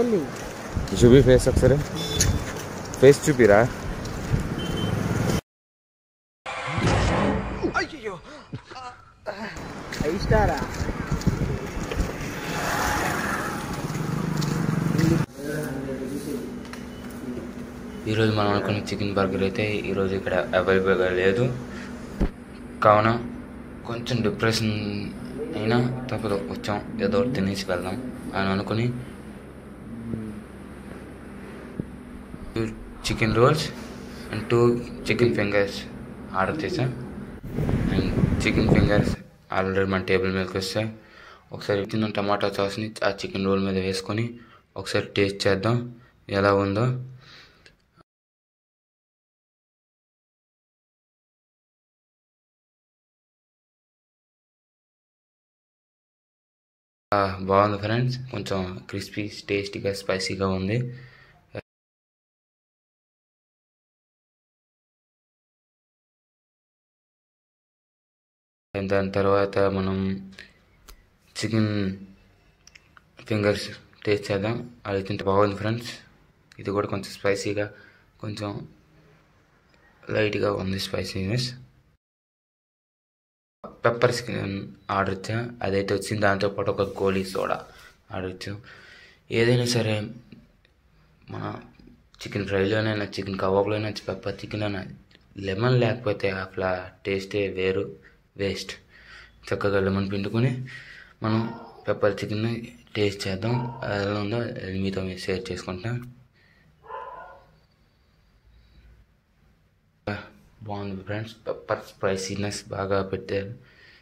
జల్దీ చూపి ఫేస్ ఒకసారి ఫేస్ చూపిరా ఫైవ్ స్టారా ఈరోజు మనం అనుకున్న చికెన్ బర్గర్ అయితే ఈరోజు ఇక్కడ అవైలబుల్గా లేదు కావున కొంచెం డిప్రెషన్ అయినా తప్పదు వచ్చాం ఏదో ఒకటి తినేసి వెళ్దాం అని అనుకుని chicken rolls and two chicken fingers order చేశాం అండ్ చికెన్ ఫింగర్స్ ఆల్రెడీ మన టేబుల్ మీదకి వస్తాయి ఒకసారి చిన్న టమాటా సాస్ని ఆ చికెన్ రోల్ మీద వేసుకొని ఒకసారి టేస్ట్ చేద్దాం ఎలా ఉందో ఆ, బాగుంది ఫ్రెండ్స్ కొంచెం క్రిస్పీ టేస్టీగా స్పైసీగా ఉంది And దాని తర్వాత మనం చికెన్ ఫింగర్స్ టేస్ట్ చేద్దాం అది తింటే బాగుంది ఫ్రెండ్స్ ఇది కూడా కొంచెం స్పైసీగా కొంచెం లైట్గా ఉంది స్పైసీనెస్ పెప్పర్ చికెన్ ఆర్డర్ ఇచ్చా అదైతే వచ్చింది దాంతోపాటు ఒక గోలీ సోడా ఆర్డర్ ఇచ్చాం ఏదైనా సరే మన చికెన్ ఫ్రైలోనైనా చికెన్ కబాబ్లోనైనా పెప్పర్ చికెన్ అయినా లెమన్ లేకపోతే అసలు టేస్టే వేరు వేస్ట్ చక్కగా లెమన్ పిండుకొని మనం పెప్పర్ చికెన్ని టేస్ట్ చేద్దాం అది ఎలా ఉందో అది మీతో షేర్ చేసుకుంటాం బాగుంది ఫ్రెండ్స్ పెప్పర్ స్పైసీనెస్ బాగా పెట్టారు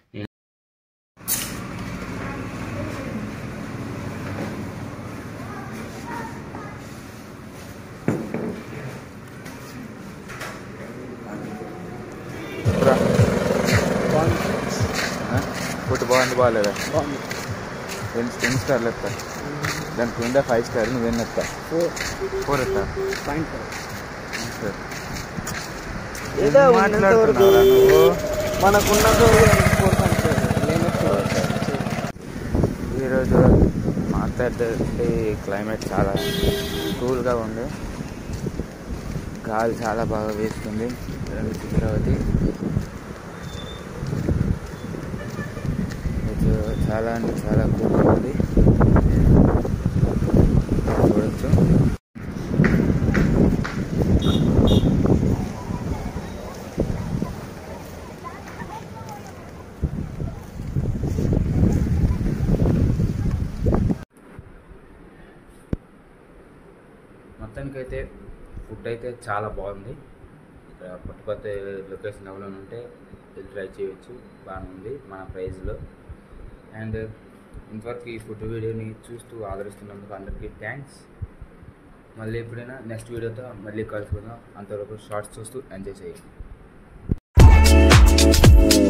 బాగుంది ఫుడ్ బాగుంది బాగాలేదా బాగుంది ఎన్ని ఎన్ని స్టార్లు ఎత్తా దానికి కింద ఫైవ్ స్టార్ నువ్వెన్ని ఎత్తా ఫోర్ ఫోర్ ఎత్తా పాయింట్ ఫోర్ సరే. ఏదో ఏం ఉన్నంత వరకు మాట్లాడుతున్నావురా నువ్వు మనకున్నంత వరకు ఫోర్ పాయింట్ ఫోర్ లేనప్పుడు ఈరోజు మాట్లాడితే క్లైమేట్ చాలా కూల్గా ఉంది గాలి చాలా బాగా వేస్తుంది రెండు చిత్రావతి ఇది చాలా అంటే చాలా కూల్గా ఉంది చూడొచ్చు మొత్తానికైతే ఫుడ్ అయితే చాలా బాగుంది ఇక్కడ పుట్టపర్తి లొకేషన్ ఎవరైనా ఉంటే వెళ్ళి ట్రై చేయొచ్చు బాగానే ఉంది మన ప్రైజ్లో అండ్ ఇంతవరకు ఈ ఫుడ్ వీడియోని చూస్తూ ఆదరిస్తున్నందుకు అందరికీ థ్యాంక్స్ మళ్ళీ ఎప్పుడైనా నెక్స్ట్ వీడియోతో మళ్ళీ కలుసుకుందాం అంతవరకు షార్ట్స్ చూస్తూ ఎంజాయ్ చేయండి